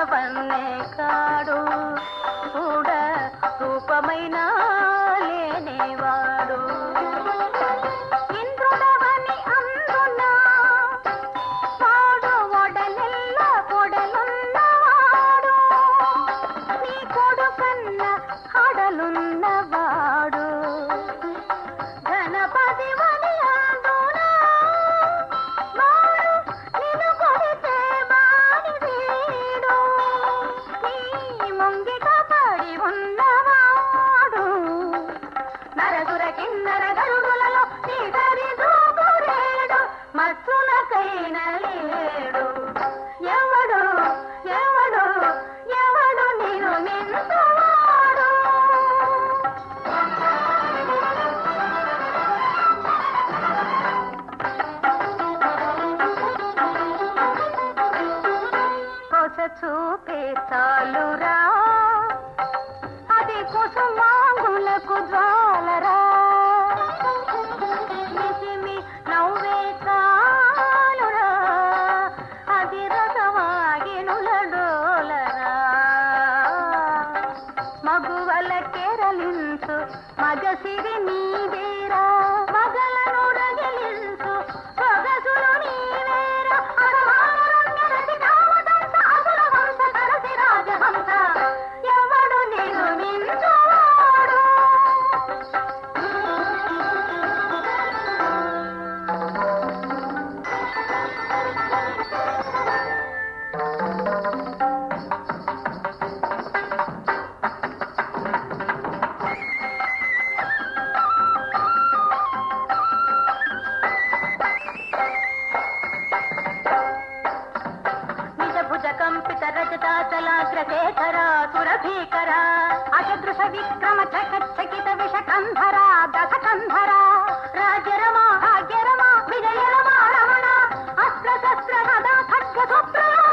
వన్నే కాడు చూడ రూపమైన లేనేవాడు ఇంద్రుడవని అందునా వాడు ఒడలెల్ల పొడలున్నవాడు నీ కొడుకన్న హడలున్నవాడు గణపతి వని అందునా వాడు నిన్ను కొడితే వాడి వీడు నీ ముంగిట పడి ఉన్నవాడు నరసుర కిన్నర గరుడులలో నీ సరి దూకులేడు మత్సులకైన లేడు ఎవడు ఎవడు ఎవడు నేను నింతువాడు కొస చూపే చాలురా అది కుసుమాంగులకు జ్వాలరా నిసిమి నవ్వే చాలురా అది రసవాగినులడోలరా మగువల కేరలించు మగసిరి నీవేరా మగలను రగిలించు సొగసులు నీవేరా అరవారరంగరతి కావదంత అసుర వంశ కరసి రాజహంస ఎవడు నిన్ను మించువాడు నిజభుజ కంపిత రజతాచలాగ్రశేఖర సురభీకర అజదృశ విక్రమ చకచకిత విషకంధర దశకంధర రాజరమ భాగ్యరమ విజయరమ రమణ అస్త్ర శస్త్ర గదా ఖడ్గ సుప్రయ